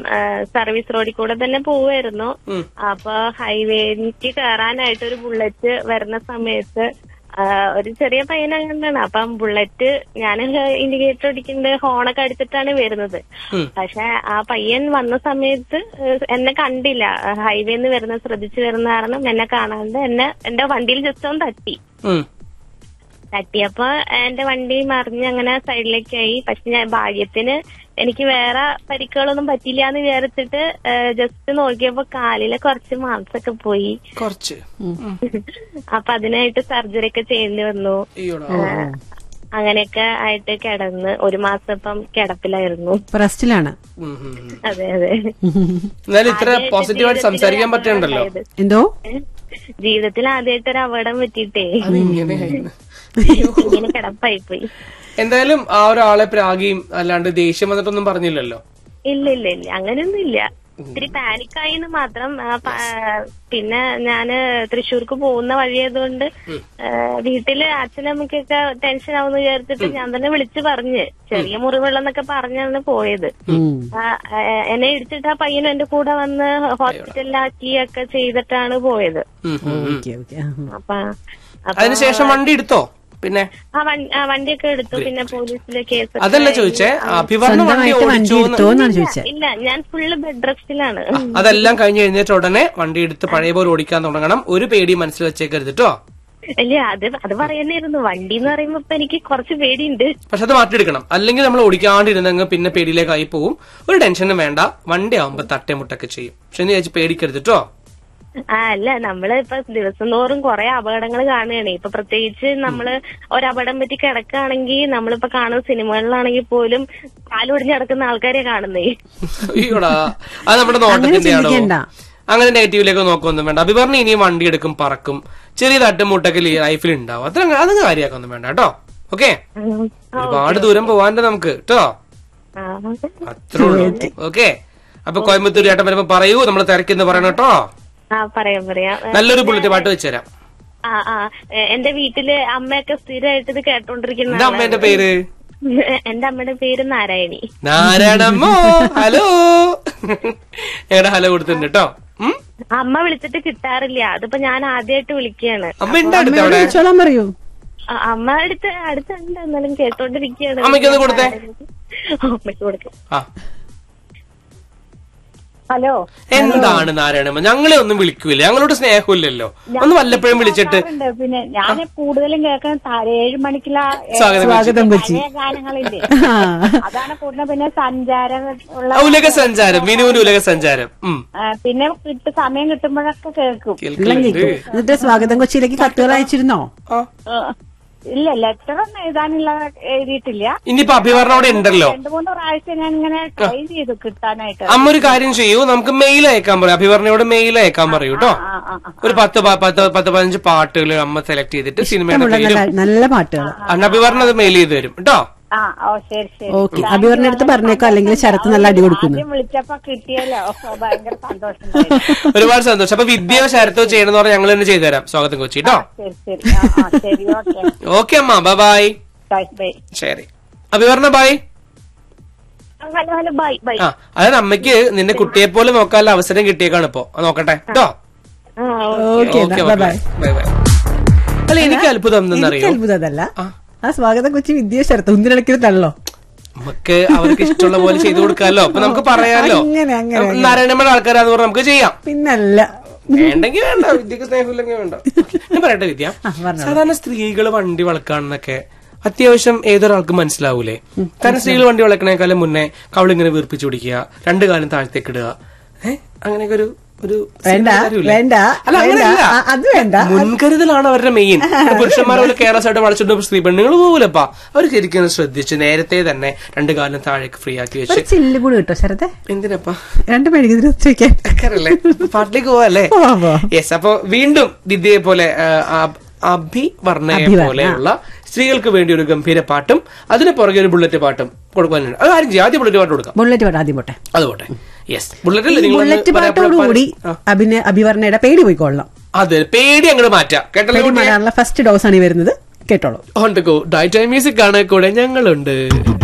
Service റോഡിൽ കൂടെ തന്നെ പോവായിരുന്നു ഉം. അപ്പൊ ഹൈവേക്ക് കയറാനായിട്ട് ഒരു ബുള്ളറ്റ് വരുന്ന സമയത്ത് ആ, ഒരു ചെറിയ പയ്യൻ അങ്ങനെയാണ് അപ്പം ബുള്ളറ്റ് ഞാൻ ഇൻഡിക്കേറ്റർ അടിക്കുന്നത് ഹോണൊക്കെ അടിച്ചിട്ടാണ് വരുന്നത് ഉം. പക്ഷെ ആ പയ്യൻ വന്ന സമയത്ത് ഏഹ്, എന്നെ കണ്ടില്ല ഹൈവേന്ന് വരുന്ന ശ്രദ്ധിച്ചു വരുന്ന കാരണം എന്നെ കാണാണ്ട് എന്നെ എന്റെ വണ്ടിയിൽ ജസ്റ്റ് ഒന്ന് തട്ടി ഉം. തട്ടിയപ്പോ എന്റെ വണ്ടി മറിഞ്ഞ് അങ്ങനെ സൈഡിലേക്കായി പക്ഷെ ഞാൻ ഭാഗ്യത്തിന് എനിക്ക് വേറെ പരിക്കുകളൊന്നും പറ്റില്ല എന്ന് വിചാരിച്ചിട്ട് ജസ്റ്റ് നോക്കിയപ്പോ കാലിലെ കുറച്ച് മാംസൊക്കെ പോയി കുറച്ച് അപ്പൊ അതിനായിട്ട് സർജറി ഒക്കെ ചെയ്യേണ്ടി വന്നു അയ്യോടാ ഏഹ്, അങ്ങനെയൊക്കെ ആയിട്ട് കിടന്ന് ഒരു മാസം ഇപ്പം കിടപ്പിലായിരുന്നു ഇപ്പൊ റെസ്റ്റിലാണ് ഉം, ഉം, ഉം. അതെ അതെ എന്നാലും ഇത്ര പോസിറ്റീവായിട്ട് സംസാരിക്കാൻ പറ്റണ്ടല്ലോ എന്തോ ജീവിതത്തിൽ ആദ്യമായിട്ട് ഒരു അപകടം പറ്റിയിട്ടേ അതിങ്ങനെ ഇങ്ങനെ കിടപ്പായി പോയി എന്തായാലും ആ ഒരാളെ പ്രാഗിയും അല്ലാണ്ട് ദേഷ്യം വന്നിട്ടൊന്നും പറഞ്ഞില്ലല്ലോ ഇല്ല ഇല്ല ഇല്ല അങ്ങനെയൊന്നും ഇല്ല ഇത്തിരി പാനിക്കായി എന്ന് മാത്രം ആ, പ- ആ, പിന്നെ ഞാന് തൃശ്ശൂർക്ക് പോകുന്ന വഴിയായതുകൊണ്ട് ആ, വീട്ടില് അച്ഛനമ്മക്കൊക്കെ ടെൻഷൻ ആവുന്ന വിചാരിച്ചിട്ട് ഞാൻ തന്നെ വിളിച്ചു പറഞ്ഞ് ചെറിയ മുറിവുള്ളെന്നൊക്കെ പറഞ്ഞാണ് പോയത് ഉം. ആ, ആ, എന്നെ ഇടിച്ചിട്ട് ആ പയ്യനും എന്റെ കൂടെ വന്ന് ഹോസ്പിറ്റലിലാക്കി ഒക്കെ ചെയ്തിട്ടാണ് പോയത് ഉം, ഉം, ഉം. ഓക്കെ ഓക്കെ അപ്പൊ അപ്പൊ അതിനുശേഷം വണ്ടി എടുത്തോ പിന്നെ ആ വണ്ടി ആ വണ്ടിയൊക്കെ എടുത്തു പിന്നെ പോലീസിലെ കേസ് അതല്ല ചോദിച്ചേ അഭിവർണ്ണ വണ്ടി സ്വന്തമായിട്ട് വണ്ടി ഓടിച്ചോ എടുത്തോ എന്നാണ് ചോദിച്ചത് ഇല്ല ഞാൻ ഫുള്ള് ബെഡ് റെസ്റ്റിലാണ് അതെല്ലാം കഴിഞ്ഞ് കഴിഞ്ഞിട്ട് ഉടനെ വണ്ടി എടുത്ത് പഴയ പോലെ ഓടിക്കാൻ തുടങ്ങണം ഒരു പേടി മനസ്സിൽ വെച്ചേക്കരുത് കേട്ടോ ഇല്ല അത് അത് പറയുന്നായിരുന്നു വണ്ടി എന്ന് പറയുമ്പോ ഇപ്പൊ എനിക്ക് കുറച്ച് പേടിയുണ്ട് പക്ഷെ അത് മാറ്റിയെടുക്കണം അല്ലെങ്കിൽ നമ്മൾ ഓടിക്കാണ്ടിരുന്നെങ്കിൽ പിന്നെ പേടിയിലേക്കായി പോവും ഒരു ടെൻഷനും വേണ്ട വണ്ടി ആവുമ്പോ തട്ടേമുട്ടൊക്കെ ചെയ്യും പക്ഷെ എന്ന് വിചാരിച്ച് പേടിക്കരുത് കേട്ടോ ആ അല്ല നമ്മള് ഇപ്പൊ ദിവസം തോറും കുറെ അപകടങ്ങൾ കാണുകയാണ് ഇപ്പൊ പ്രത്യേകിച്ച് നമ്മള് ഒരപകടം പറ്റി കിടക്കുകയാണെങ്കിൽ നമ്മളിപ്പോ കാണുന്ന സിനിമകളിലാണെങ്കിൽ പോലും കാലൊടിഞ്ഞ് കിടക്കുന്ന ആൾക്കാരെ കാണുന്നേ അയ്യോടാ അത് നമ്മുടെ നോട്ടത്തിന്റെ ആണോ ചിന്തിക്കണ്ട. അങ്ങനെ നെഗറ്റീവിലേക്ക് നോക്കൊന്നും വേണ്ട അഭിവർണ്ണ ഇനിയും വണ്ടി എടുക്കും പറക്കും ചെറിയ തട്ടുമുട്ടൊക്കെ ലൈഫിൽ ഉണ്ടാവും അത്ര അത് കാര്യമാക്കൊന്നും വേണ്ട കേട്ടോ ഓക്കെ ഉം. ഒരുപാട് ദൂരം പോവാണ്ട് നമുക്ക് കേട്ടോ ആ. അത്രേ ഉള്ളൂ ഓക്കെ അപ്പൊ കോയമ്പത്തൂർ ചേട്ടൻ വരുമ്പോ പറയൂ നമ്മൾ തിരക്കെന്ന് പറയണം കേട്ടോ ആ പറയാം പറയാം നല്ലൊരു ബുള്ളറ്റ് പാട്ട് വെച്ചുതരാം ആ ആ എ, എന്റെ വീട്ടില് അമ്മയൊക്കെ സ്ഥിരമായിട്ട് ഇത് കേട്ടോണ്ടിരിക്കുന്ന എന്താ അമ്മേന്റെ പേര് ആളാണ്. എന്റെ അമ്മയുടെ പേര് നാരായണി നാരായണമ്മോ ഹലോ ഞങ്ങളുടെ ഹലോ കൊടുത്തിട്ടുണ്ട് കേട്ടോ ഉം? അമ്മ വിളിച്ചിട്ട് കിട്ടാറില്ല അതിപ്പോ ഞാൻ ആദ്യമായിട്ട് വിളിക്കുകയാണ് അമ്മ ഉണ്ട് അടുത്ത് അവിടെ വിളിച്ചോളാൻ പറയൂ ആ, അമ്മ അടുത്ത് അടുത്തുണ്ട് എന്നാലും കേട്ടോണ്ടിരിക്കുകയാണ് അമ്മയ്ക്കൊന്ന് കൊടുത്തേ. അമ്മയ്ക്ക് കൊടുക്കും ആ ഹലോ എന്താണ് നാരായണമ്മ ഞങ്ങളെ ഒന്നും വിളിക്കൂല ഞങ്ങളോട് സ്നേഹമില്ലല്ലോ ഒന്ന് വല്ലപ്പോഴും വിളിച്ചിട്ട് ഉണ്ട് പിന്നെ ഞാൻ കൂടുതലും കേൾക്കുന്ന താഴെ ഏഴ് മണിക്കുള്ള ഏ, സ്വാഗതം സ്വാഗതം കൊച്ചി പഴയ ഗാനങ്ങളില്ലേ ആ. അതാണ് കൂടുതൽ പിന്നെ സഞ്ചാരം ഉള്ള ആ, ഉലക സഞ്ചാരം മിനുവിന് ഉലക സഞ്ചാരം ഉം ആ, പിന്നെ കിട്ട സമയം കിട്ടുമ്പോഴൊക്കെ കേൾക്കും കേൾക്കുന്നുണ്ട് എന്നിട്ട് സ്വാഗതം കൊച്ചിയിലേക്ക് കത്തുകൾ അയച്ചിരുന്നോ ആ. ആ, ഇല്ല ലെറ്റർ ഒന്നും എഴുതാനുള്ള എഴുതിയിട്ടില്ല ഇനിയിപ്പോ അഭിവർണ്ണ അവിടെ ഉണ്ടല്ലോ രണ്ടു മൂന്ന് പ്രാവശ്യം ഞാൻ ഇങ്ങനെ ട്രൈ ചെയ്തു കിട്ടാനായിട്ട് അമ്മ ഒരു കാര്യം ചെയ്യൂ നമുക്ക് മെയിൽ അയക്കാൻ പറയും അഭിവർണ്ണയോട് മെയിൽ അയക്കാൻ പറയൂ കേട്ടോ ആ ആ ആ ഒരു പത്ത് പ- പത്ത് പത്ത് പതിനഞ്ച് പാട്ടുകൾ അമ്മ സെലക്ട് ചെയ്തിട്ട് സിനിമയുടെ ഇഷ്ടമുള്ള പേരും നല്ല നല്ല പാട്ടുകൾ അന്ന് അഭിവർണ്ണ അത് മെയിൽ ചെയ്ത് തരും കേട്ടോ ആ ഓ ശരി ശരി ഓക്കെ അഭിവർണ്ണ അടുത്ത് പറഞ്ഞേക്കോ അല്ലെങ്കിൽ ശരത്ത് നല്ല അടി കൊടുക്കുന്നു ആദ്യം വിളിച്ചപ്പോ കിട്ടിയല്ലോ ഓ, ഭയങ്കര സന്തോഷം ഒരുപാട് സന്തോഷം അപ്പൊ വിദ്യ ശരത്തോ ചെയ്യണമെന്ന് പറഞ്ഞാൽ ഞങ്ങൾ തന്നെ ചെയ്തുതരാം സ്വാഗതം കൊച്ചി കേട്ടോ ശരി ശരി ആ ആ, ശരി ഓക്കെ ഓക്കെ അമ്മ ബൈ ബൈ ബൈ ശരി Abhivarna bye hello hello bye bye ആ അതായത് അമ്മയ്ക്ക് നിന്റെ കുട്ടിയെ പോലെ നോക്കാനുള്ള അവസരം കിട്ടിയേക്കാണ് ഇപ്പൊ അത് നോക്കട്ടെ കേട്ടോ ആ okay okay bye bye bye bye അല്ല എനിക്ക് അത്ഭുതം എനിക്ക് എന്തെന്നറിയോ അത്ഭുതം അതല്ല ആ. ആ സ്വാഗതം കൊച്ചി വിദ്യ ശരത്ത് ഒന്നിനിടയ്ക്ക് തള്ളോ നമുക്ക് അവർക്ക് ഇഷ്ടമുള്ള പോലെ ചെയ്തു കൊടുക്കാമല്ലോ അപ്പൊ നമുക്ക് പറയാലോ അങ്ങനെ, അങ്ങനെ, അങ്ങനെ. നാരായണമ്മയുടെ ആൾക്കാരാന്ന് പറഞ്ഞാൽ നമുക്ക് ചെയ്യാം പിന്നല്ല വേണ്ടെങ്കിൽ വേണ്ട വിദ്യക്ക് സ്നേഹമില്ലെങ്കിൽ വേണ്ട ഞാൻ പറയട്ടെ വിദ്യ ആ, പറഞ്ഞോളൂ. സാധാരണ സ്ത്രീകൾ വണ്ടി വളക്കാണെന്നൊക്കെ അത്യാവശ്യം ഏതൊരാൾക്കും മനസ്സിലാവൂലേ കാരണം സ്ത്രീകൾ വണ്ടി വളക്കണേക്കാളും മുന്നേ കവളിങ്ങനെ വീർപ്പിച്ചു പിടിക്കുക രണ്ടു കാലം താഴത്തേക്ക് ഇടുക ഏഹ് അങ്ങനെയൊക്കെ ഒരു ഒരു വേണ്ട കാര്യമില്ലേ? വേണ്ട അല്ല വേണ്ട അങ്ങനെയല്ല ആ, അത് വേണ്ട മുൻകരുതലാണ് അവരുടെ മെയിൻ പുരുഷന്മാരെ പോലെ കെയർലെസ് ആയിട്ട് വളച്ചിട്ട് സ്ത്രീ പെണ്ണുങ്ങൾ പോകൂലപ്പാ അവർ ശരിക്കും ഒന്ന് ശ്രദ്ധിച്ച് നേരത്തെ തന്നെ രണ്ടു കാലം താഴേക്ക് ഫ്രീ ആക്കി ഒരു വെച്ച് ചില്ല് കൂടി കിട്ടോ ശരത്തെ എന്തിനപ്പാ രണ്ട് മെഴുകുതിരി വെച്ചേക്കാൻ കേറല്ലേ പാട്ടിലേക്ക് പോവല്ലേ പോവാം, പോവാം. യെസ് അപ്പൊ വീണ്ടും വിദ്യയെ പോലെ ആ, അഭ്- അഭിവർണ്ണയെ അഭിവർണ്ണ. പോലെയുള്ള സ്ത്രീകൾക്ക് വേണ്ടി ഒരു ഗംഭീര പാട്ടും അതിന് പുറകെ ഒരു ബുള്ളറ്റ് പാട്ടും കൊടുക്കാനുണ്ട് അത് ആരും ചെയ്യാം ആദ്യം ബുള്ളറ്റ് പാട്ട് കൊടുക്കാം ബുള്ളറ്റ് പാട്ട് ആദ്യം പോട്ടെ അത് പോട്ടെ യെസ് ബുള്ളറ്റ് ഈ ബുള്ളറ്റ് പാട്ടോടുകൂടി അഭിനയ അഭിവർണ്ണയുടെ പേടി പോയിക്കൊള്ളാം അതെ പേടി അങ്ങോട്ട് മാറ്റാം കേട്ടല്ലോ പേടി മാറാനുള്ള ഫസ്റ്റ് ഡോസ് ആണ് ഈ വരുന്നത് കേട്ടോളൂ on the go drive time music ആണ് കൂടെ ഞങ്ങളുണ്ട്